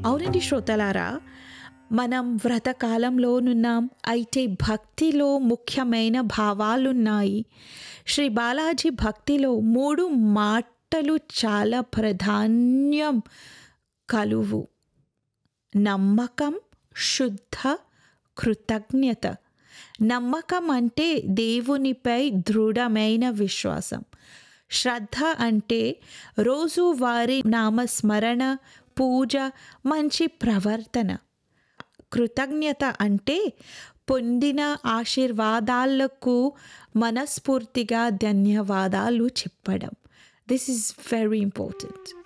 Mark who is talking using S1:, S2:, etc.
S1: అవునండి శ్రోతలారా మనం వ్రతకాలంలోనున్నాం అయితే భక్తిలో ముఖ్యమైన భావాలున్నాయి శ్రీ బాలాజీ భక్తిలో మూడు మాటలు చాలా ప్రాధాన్యం కలువు నమ్మకం శుద్ధ కృతజ్ఞత నమ్మకం అంటే దేవునిపై దృఢమైన విశ్వాసం శ్రద్ధ అంటే రోజువారీ నామస్మరణ పూజ మంచి ప్రవర్తన కృతజ్ఞత అంటే పొందిన ఆశీర్వాదాలకు మనస్ఫూర్తిగా ధన్యవాదాలు చెప్పడం దిస్ ఈజ్ వెరీ ఇంపార్టెంట్